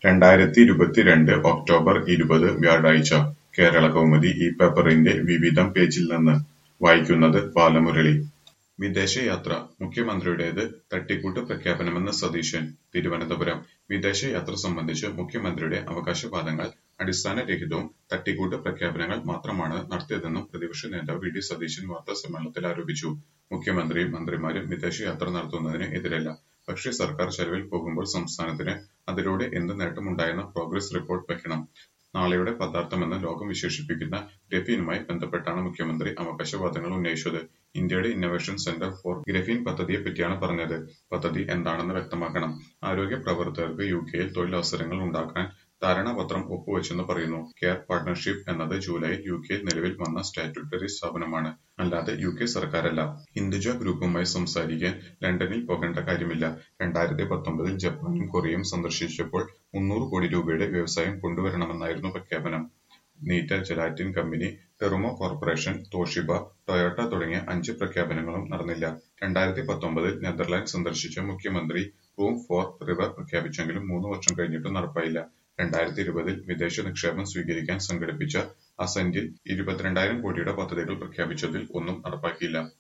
രണ്ടായിരത്തി ഇരുപത്തിരണ്ട് ഒക്ടോബർ ഇരുപത് വ്യാഴാഴ്ച കേരളകൗമുദി ഈ പേപ്പറിന്റെ വിവിധം പേജിൽ നിന്ന് വായിക്കുന്നത് ബാലമുരളി വിദേശയാത്ര മുഖ്യമന്ത്രിയുടേത് തട്ടിക്കൂട്ട് പ്രഖ്യാപനമെന്ന് സതീശൻ തിരുവനന്തപുരം വിദേശയാത്ര സംബന്ധിച്ച് മുഖ്യമന്ത്രിയുടെ അവകാശവാദങ്ങൾ അടിസ്ഥാനരഹിതവും തട്ടിക്കൂട്ട് പ്രഖ്യാപനങ്ങൾ മാത്രമാണ് നടത്തിയതെന്നും പ്രതിപക്ഷ നേതാവ് വി ഡി സതീശൻ വാർത്താസമ്മേളനത്തിൽ ആരോപിച്ചു മുഖ്യമന്ത്രിയും മന്ത്രിമാരും വിദേശയാത്ര നടത്തുന്നതിന് എതിരല്ല പക്ഷേ സർക്കാർ ചെലവിൽ പോകുമ്പോൾ സംസ്ഥാനത്തിന് അതിലൂടെ എന്ത് നേട്ടമുണ്ടായെന്ന പ്രോഗ്രസ് റിപ്പോർട്ട് വയ്ക്കണം നാളെയുടെ പദാർത്ഥമെന്ന് ലോകം വിശേഷിപ്പിക്കുന്ന ഗ്രഫീനുമായി ബന്ധപ്പെട്ടാണ് മുഖ്യമന്ത്രി അവകാശവാദങ്ങൾ ഉന്നയിച്ചത് ഇന്ത്യയുടെ ഇന്നൊവേഷൻ സെന്റർ ഫോർ ഗ്രഫീൻ പദ്ധതിയെപ്പറ്റിയാണ് പറഞ്ഞത് പദ്ധതി എന്താണെന്ന് വ്യക്തമാക്കണം ആരോഗ്യ പ്രവർത്തകർക്ക് യു കെയിൽ തൊഴിലവസരങ്ങൾ ഉണ്ടാക്കാൻ ധാരണാപത്രം ഒപ്പുവെച്ചെന്ന് പറയുന്നു കെയർ പാർട്ണർഷിപ്പ് എന്നത് ജൂലൈയിൽ യു കെയിൽ നിലവിൽ വന്ന സ്റ്റാറ്റ്യൂട്ടറി സ്ഥാപനമാണ് അല്ലാതെ യു കെ സർക്കാരല്ല ഹിന്ദുജ ഗ്രൂപ്പുമായി സംസാരിക്കാൻ ലണ്ടനിൽ പോകേണ്ട കാര്യമില്ല രണ്ടായിരത്തി പത്തൊമ്പതിൽ ജപ്പാനും കൊറിയയും സന്ദർശിച്ചപ്പോൾ മുന്നൂറ് കോടി രൂപയുടെ വ്യവസായം കൊണ്ടുവരണമെന്നായിരുന്നു പ്രഖ്യാപനം Nitta Gelatin company Terumo Corporation Toshiba Toyota തുടങ്ങിയ അഞ്ച് പ്രഖ്യാപനങ്ങളും നടന്നില്ല രണ്ടായിരത്തി പത്തൊമ്പതിൽ നെതർലാൻഡ് സന്ദർശിച്ച മുഖ്യമന്ത്രി റൂം ഫോർ റിവർ പ്രഖ്യാപിച്ചെങ്കിലും മൂന്ന് വർഷം കഴിഞ്ഞിട്ടും നടപ്പായില്ല രണ്ടായിരത്തി ഇരുപതിൽ വിദേശ നിക്ഷേപം സ്വീകരിക്കാൻ സംഘടിപ്പിച്ച അസന്റിൽ ഇരുപത്തിരണ്ടായിരം കോടിയുടെ പദ്ധതികൾ പ്രഖ്യാപിച്ചതിൽ ഒന്നും നടപ്പാക്കിയില്ല